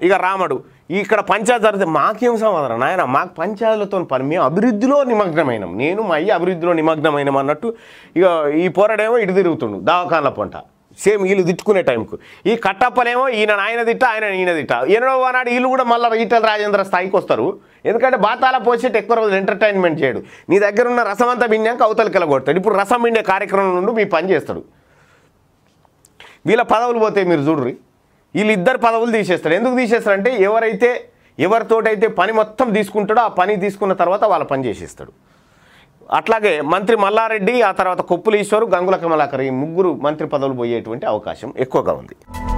ఇక రాముడు ఇక్కడ పంచాయతీ జరిగితే మాకేం సమాధానం నాయన మాకు పంచాయతీలతో పని మేము అభివృద్ధిలో నిమగ్నమైనాం నేను మా అయ్యి అభివృద్ధిలో నిమగ్నమైనాం అన్నట్టు ఇక ఈ పోరాడేమో ఇటు తిరుగుతుండు దవాఖాన్ల పంట సేమ్ వీళ్ళు తిట్టుకునే టైంకు ఈ కట్టప్పలేమో ఈయన ఆయన తిట్ట ఆయన ఈయన తిట్ట ఎన్నో నాడు వీళ్ళు కూడా మళ్ళీ ఈటల రాజేంద్ర స్థాయికి వస్తారు ఎందుకంటే బాతాల పోసేటి ఎక్కువ రోజులు ఎంటర్టైన్మెంట్ చేయడు నీ దగ్గర ఉన్న రసం అంతా బిండాక అవతలకి కొడతాడు ఇప్పుడు రసం బిండే కార్యక్రమం నుండి మీ పని చేస్తాడు వీళ్ళ పదవులు పోతే మీరు చూడ్రి వీళ్ళిద్దరు పదవులు తీసేస్తాడు ఎందుకు తీసేస్తాడంటే ఎవరైతే ఎవరితోటైతే పని మొత్తం తీసుకుంటాడో ఆ పని తీసుకున్న తర్వాత వాళ్ళ పని చేసేస్తాడు అట్లాగే మంత్రి మల్లారెడ్డి ఆ తర్వాత కొప్పులు ఈశ్వరు గంగుల కమలాకర్ ఈ ముగ్గురు మంత్రి పదవులు పోయేటువంటి అవకాశం ఎక్కువగా ఉంది